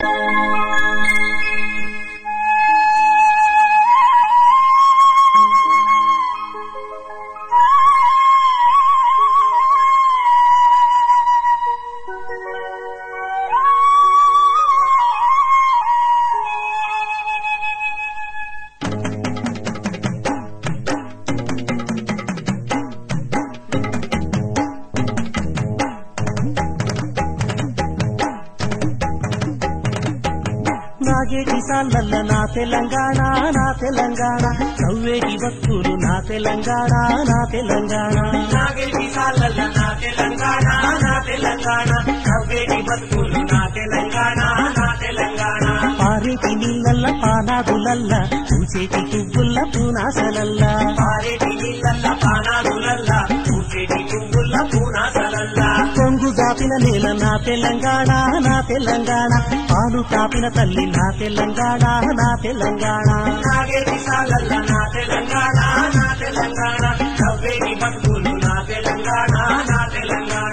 నాగేటి సాలల్ల నా తెలంగాణ నా తెలంగాణ నవ్వేటి భక్తులు నా తెలంగాణ నా తెలంగాణ నాగేటి సాలల్ల నా తెలంగాణ నా తెలంగాణ నవ్వేటి బతుకులు నా తెలంగాణ నా తెలంగాణ పారేటి నీళ్ళల్ల పానాదులల్ల పూచేటి పువ్వుల్ల పూనాసలల్ల పారేటి నీళ్ళల్ల పానాదులల్ల పూచేటి పువ్వుల పూనాసలల్ల కొంగు జాపిన నేల నా తెలంగాణ నా తెలంగాణ పాలు కాపిన తల్లి నా తెలంగాణ నా తెలంగాణ నాగేటి సాలల్ల నా తెలంగాణ నా తెలంగాణ నవ్వేటి బతుకులు నా తెలంగాణ నా తెలంగాణ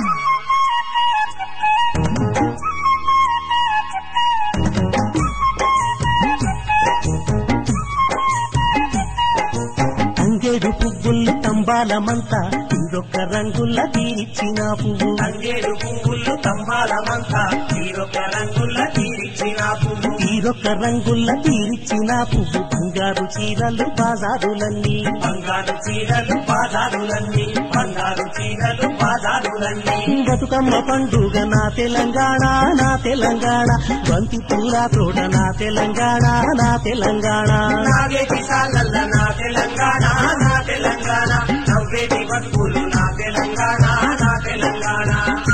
తంగేడు పువ్వుల్ని తంబాలమంతా ఇందొక్క రంగుల్ల తీరిచ్చిన పువ్వు తంగేడు పువ్వులు తంబాలమంతా తీరొక రంగుల తీరిచ్చిన పువ్వు తీరొక్క రంగుల్ల తీరిచ్చిన పువ్వు బంగారు చీరలు బాజారులన్నీ బంగారు చీరలు పాదారులన్నీ బంగారు చీరలు పాదారులన్నీ బతుకమ్మ పండుగ నా తెలంగాణ నా తెలంగాణ బంతి పూల తోట నా తెలంగాణ నా తెలంగాణ నాగేటి సాలల్ల నా తెలంగాణ నా తెలంగాణ నవ్వేటి బతుకులు నా తెలంగాణ నా తెలంగాణ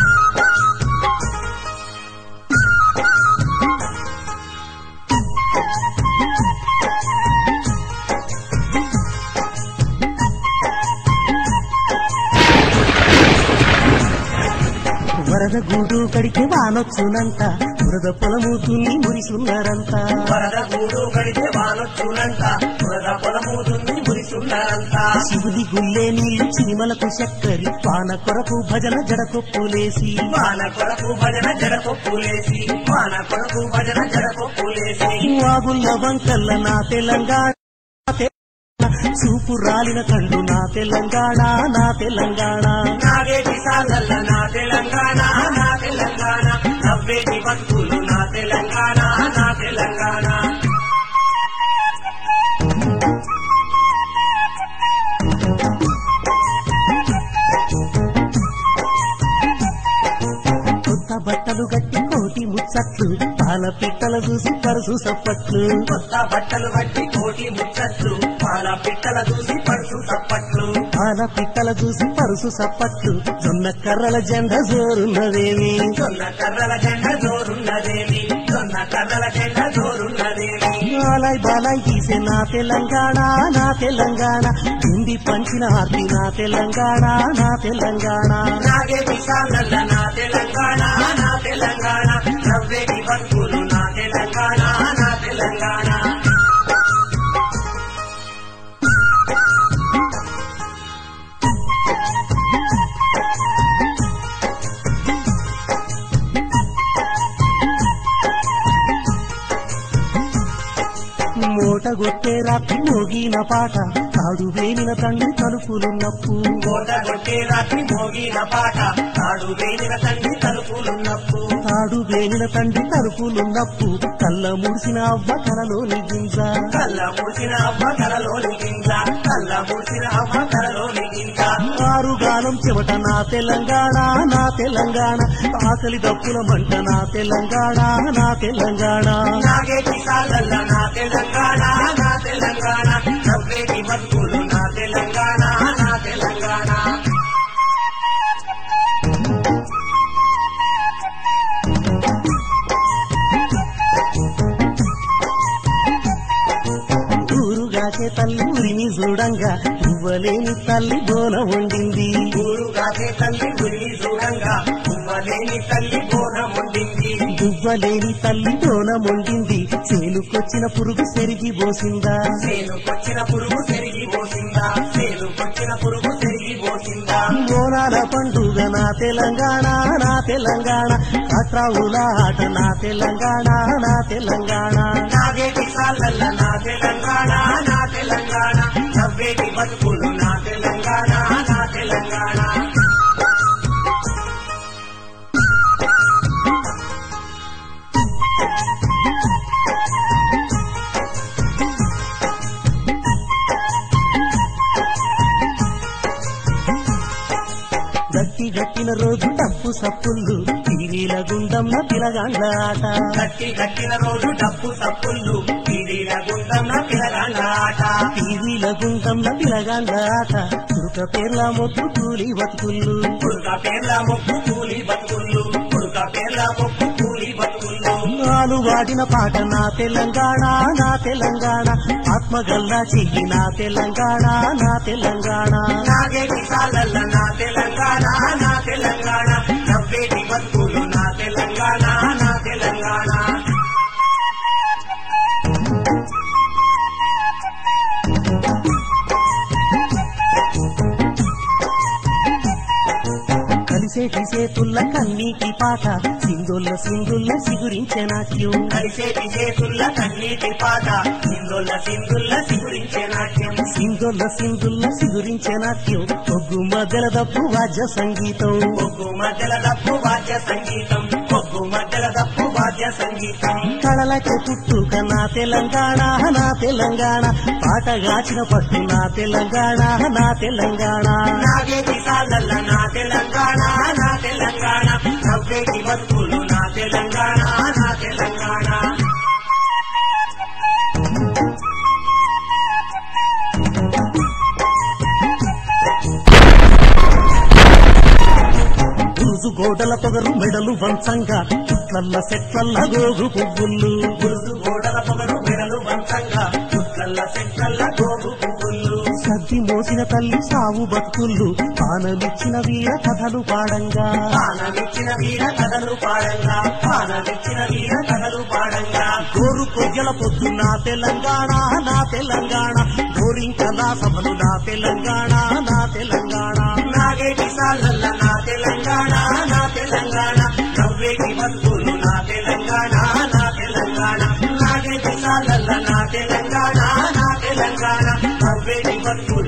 వరద గూడు కడితే వానొచ్చునంత వరద పొలము తున్ని మురిసున్నారంత వరద గూడు కడితే వానొచ్చునంట వరద పొలమూతుంది మురిసున్నారంట శివుడి గుల్లే నీళ్లు చినిమలకు చక్కరి వాన కొరకు భజన జడకొప్పులేసి వాన కొరకు భజన జడకొప్పులేసి వాన కొరకు భజన జడకొప్పులేసి వాగుల్ల వంకల్ల నా తెలంగాణ చూపు రాలిన కండు నా తెలంగాణ నా తెలంగాణ నాగేటి సాలల్ల నా తెలంగాణ నా తెలంగాణ నవ్వేటి బతుకులు నా తెలంగాణ నా తెలంగాణ కొత్త బట్టలు గట్టి కోటి ముచ్చట్లు పాల పిట్టలు చూసి పరుసు సప్పట్లు కొత్త బట్టలు బట్టి కోటి ముచ్చట్లు పాల పిట్టల చూసి పడుచు తప్పట్లు పాల పిట్టల చూసి పరుసు సప్పట్లు జొన్న కర్రల జెండ జోరున్నదేమి జొన్న కర్రల జెండ జోరున్నదేమి జొన్న కర్రల జెండ జోరున్నదేమి బాలాయ్ బాలాయ్ తీసే నా తెలంగాణ నా తెలంగాణ గుండి పంచిన ఆర్తి నా తెలంగాణ నా తెలంగాణ నాగేటి సాలల్ల నా తెలంగాణ నా తెలంగాణ నవ్వేటి బతుకులు నా తెలంగాణ నా తెలంగాణ మూట గొట్టే రాత్రి మోగిన పాట కాడు వేలిన తండ్రి తలుపులున్నప్పు కోట కొట్టే రాత్రి మోగిన పాట తాడు వేలిన తండ్రి తలుపులున్నప్పు తాడు వేలిన తండ్రి తలుపులున్నప్పు కళ్ళ ముడిసిన అవ్వ కలలోని గింజ కళ్ళ ముడిసిన అవ్వ కలలోని గింజ కళ్ళ ముడిసిన అవ్వ కలలోని గింజ ఆరుగాలం చెమట నా తెలంగాణ నా తెలంగాణ ఆకలి దప్పుల మంట నా తెలంగాణ నా తెలంగాణ నాగేటి సాలల్ల నా తెలంగాణ నా తెలంగాణ నవ్వేటి బతుకులు నా తెలంగాణ నా తెలంగాణ ఊరుగాకే తల్లి ఉరిని చూడంగా పువ్వలేని తల్లి బోన వండింది ఊరు కాకే తల్లి గురి చూడంగా ఉమ్మలేని తల్లి బోనం ఉండింది పువ్వలేని తల్లి బోన వండింది చేలుకొచ్చిన పురుగు సెరిగి పోసిందా సేనుకొచ్చిన పురుగు తిరిగి పోసిందా సేనుకొచ్చిన పురుగు తిరిగి పోసిందా బోనాల పండుగ నా తెలంగాణ నా తెలంగాణ కట్రావుల ఆట నా తెలంగాణ నా తెలంగాణ నాగేటి సాలల్ల నా తెలంగాణ నా తెలంగాణ నవ్వేటి బతుకులు నా తెలంగాణ నా తెలంగాణ గట్టి గట్టిన రోజు డప్పు సప్పుళ్ళు టీవీల గుండంలో పిలగాండ్ల ఆట గట్టి గట్టిన రోజు డప్పు సప్పుళ్ళు పీడీల గుండం పిలగాళ్ళ ఆట టీవీల గుండంలో పిలగాండ్ల ఆట తురుక పేర్ల మొక్కు కూలి బతుకుళ్ళు పుడుక పేర్ల మొక్కు కూలి బతుకుళ్ళు పుడుక పేర్ల మొక్కు కూలి బతుకుళ్ళు నాలు వాడిన పాట నా తెలంగాణ నా తెలంగాణ ఆత్మగల్లా చెయ్యి నా తెలంగాణ నా తెలంగాణ నాగేటి సాలల్ల నా తెలంగాణ నా తెలంగాణ నవ్వేటి బతుకులు నా తెలంగాణ నా తెలంగాణ కలిసేటి సేతుల్ల కన్నీటి పాట సింగుల్ల సింగుల్ల సిగురించే నాట్యం కలిసేటి చేతుల్ల కన్నీటి పాట సింధుల్ల సింధుల్ల సిగురించే నాట్యం సింగుల్ల సింగుల్ల సిగురించే నాట్యం ఒగ్గు మధ్యల దప్పు వాద్య సంగీతం ఒగ్గు మధ్యల దప్పు వాద్య సంగీతం ఒగ్గు మధ్యల దప్పు వాద్య సంగీతం కళలకి పుట్టుక నా తెలంగాణ నా తెలంగాణ పాట గాచిన పట్టు నా తెలంగాణ నా తెలంగాణ నాగేటి సాలల్ల నా తెలంగాణ నా తెలంగాణ నవ్వేటి బతుకులు నా తెలంగాణ నా తెలంగాణ గురుజు గోడల పొగరు మెడలు వంచంగా చుట్లల్ల సెట్లల్ల గోగు పువ్వులు గురుసు గోడల పొగరు మెడలు వంచంగా చుట్లల్ల సెట్లల్ల గోగు పువ్వులు సద్ది మోసిన తల్లి సావు బతుకుళ్ళు పానమిచ్చిన వీర కథలు పాడంగా పానమిచ్చిన వీర కథలు పాడంగా పానమిచ్చిన వీర కథలు పాడంగా గోరు కొయ్యల పొద్దు నా తెలంగాణ నా తెలంగాణ గోరింకల సభలు నా తెలంగాణ నా తెలంగాణ నాగేటి సాలల్ల నా తెలంగాణ నా తెలంగాణ నవ్వేటి బతుకులు నా తెలంగాణ నా తెలంగాణ నాగేటి సాలల్ల నా తెలంగాణ నా తెలంగాణ నవ్వేటి బతుకులు